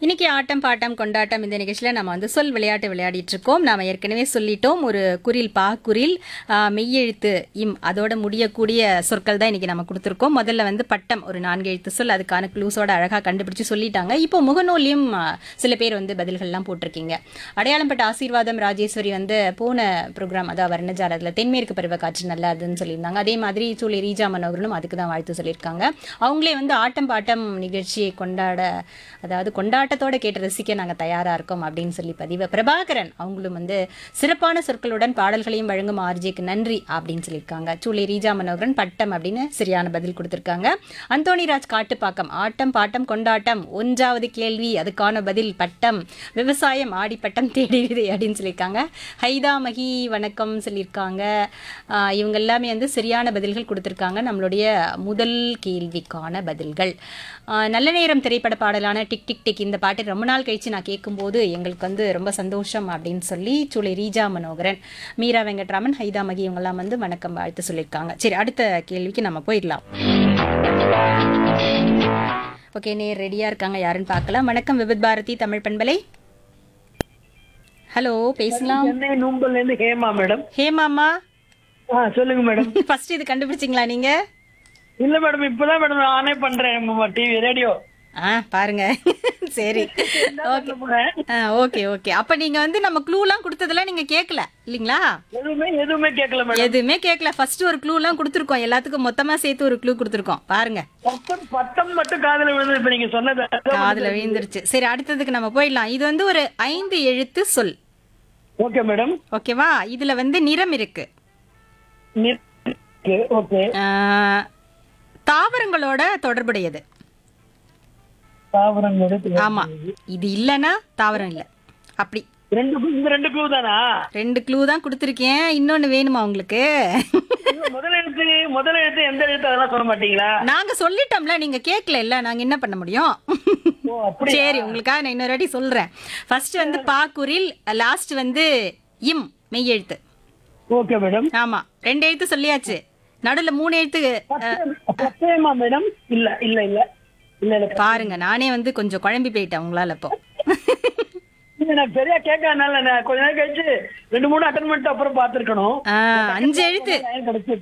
இன்னைக்கு ஆட்டம் பாட்டம் கொண்டாட்டம் இந்த நிகழ்ச்சியில நம்ம வந்து சொல் விளையாட்டு விளையாடிட்டு இருக்கோம் நாம ஏற்கனவே சொல்லிட்டோம் ஒரு குரில் பா குரில் ஆ, மெய்யெழுத்து இம் அதோட முடியக்கூடிய சொற்கள் தான் இன்னைக்கு நம்ம கொடுத்துருக்கோம் முதல்ல வந்து பட்டம் ஒரு நான்கு எழுத்து சொல் அதுக்கான க்ளூஸோட அழகா கண்டுபிடிச்சு சொல்லிட்டாங்க இப்போ முகநூலியும் ஆ, சில பேர் வந்து பதில்கள்லாம் போட்டிருக்கீங்க அடையாளம் பட்ட ஆசீர்வாதம் ராஜேஸ்வரி வந்து போன ப்ரோக்ராம் அதாவது வர்ணஜாலத்தில் தென்மேற்கு பருவ காற்று நல்லாதுன்னு சொல்லியிருந்தாங்க அதே மாதிரி சூழி ரீஜா மனோகரனும் அதுக்கு தான் வாழ்த்து சொல்லியிருக்காங்க அவங்களே வந்து ஆட்டம் பாட்டம் நிகழ்ச்சியை கொண்டாட அதாவது கொண்டாட்டத்தோட கேட்டு ரசிக்க நாங்கள் தயாராக இருக்கோம் அப்படின்னு சொல்லி பதிவு பிரபாகரன் அவங்களும் வந்து சிறப்பான சொற்களுடன் பாடல்களையும் வழங்கும் ஆர்ஜேக்கு நன்றி அப்படின்னு சொல்லியிருக்காங்க சூளை ரீஜா மனோகரன் பட்டம் அப்படின்னு சரியான பதில் கொடுத்துருக்காங்க அந்தோணிராஜ் காட்டுப்பாக்கம் ஆட்டம் பாட்டம் கொண்டாட்டம் ஒன்றாவது கேள்வி அதுக்கான பதில் பட்டம் விவசாயம் ஆடிப்பட்டம் தேடிடுது அப்படின்னு சொல்லியிருக்காங்க ஹைதா மகி வணக்கம் சொல்லியிருக்காங்க ஆஹ் இவங்க எல்லாமே வந்து சரியான பதில்கள் கொடுத்துருக்காங்க நம்மளுடைய முதல் கேள்விக்கான பதில்கள் ஆஹ் நல்ல நேரம் திரைப்பட பாடலான டிக் டிக் டிக் இந்த பாட்டு ரொம்ப நாள் கழிச்சு நான் கேட்கும்போது எங்களுக்கு வந்து ரொம்ப சந்தோஷம் அப்படின்னு சொல்லி சூளை ரீஜா மனோகரன் மீரா வெங்கட்ராமன் ஹைதா மகி இவங்கெல்லாம் வந்து வணக்கம் வாழ்த்து சொல்லியிருக்காங்க சரி அடுத்த கேள்விக்கு நம்ம போயிடலாம் ஓகே நேர் ரெடியா இருக்காங்க யாருன்னு பார்க்கலாம் வணக்கம் விபித் பாரதி தமிழ் பண்பலை ஹலோ பேசலாம் சென்னை நூம்பல்ல இருந்து ஹேமா மேடம் ஹேமாமா ஆ சொல்லுங்க மேடம் ஃபர்ஸ்ட் இது கண்டுபிடிச்சிங்களா நீங்க இல்ல மேடம் இப்பதான் மேடம் நான் ஆனே பண்றேன் டிவி ரேடியோ ஆ பாருங்க சரி ஓகே ஓகே அப்ப நீங்க வந்து நம்ம க்ளூலாம் கொடுத்ததெல்லாம் நீங்க கேட்கல இல்லீங்களா எதுவுமே எதுவுமே கேட்கல மேடம் எதுவுமே கேட்கல ஃபர்ஸ்ட் ஒரு க்ளூலாம் கொடுத்துருக்கோம் எல்லாத்துக்கும் மொத்தமா சேர்த்து ஒரு க்ளூ கொடுத்துருக்கோம் பாருங்க பட்டம் பட்டம் மட்டும் காதுல விழுந்து இப்ப நீங்க சொன்னது காதுல விழுந்துருச்சு சரி அடுத்ததுக்கு நம்ம போயிடலாம் இது வந்து ஒரு ஐந்து எழுத்து சொல் ஓகே மேடம் ஓகேவா இதுல வந்து நிறம் இருக்கு ஓகே ஆ, தாவரங்களோட தொடர்புடையது தாவரங்களோட ஆமா இது இல்லைன்னா தாவரம் இல்ல அப்படி ரெண்டு clue- இந்த ரெண்டு க்ளூ தானா ரெண்டு க்ளூ தான் கொடுத்துருக்கேன் இன்னொன்னு வேணுமா உங்களுக்கு இல்ல, முதல் எழுத்து முதல் எழுத்து எந்த எழுத்து அதெல்லாம் சொல்ல மாட்டீங்களா நாங்க சொல்லிட்டோம்ல நீங்க கேட்கல இல்ல நாங்க என்ன பண்ண முடியும் ஓ அப்படி சரி உங்களுக்காக நான் இன்னொரு வாட்டி சொல்றேன் ஃபர்ஸ்ட் வந்து பாக்குரில் லாஸ்ட் வந்து இம் மெய்யெழுத்து ஓகே மேடம் ஆமா ரெண்டு எழுத்து சொல்லியாச்சு நடுவுல மூணு எழுத்து பத்தேமா மேடம் இல்ல இல்ல இல்ல இல்ல இல்ல பாருங்க நானே வந்து கொஞ்சம் குழம்பி போயிட்டேன் உங்களால இப்போ இல்ல, நான் பெரிய கேட்கறதுனால நான் கொஞ்ச நேரம் கழிச்சு ரெண்டு மூணு அட்டன் பண்ணிட்டு அப்புறம் பாத்துருக்கணும் ஆ, அஞ்சு எழுத்து லைன் கிடைச்சு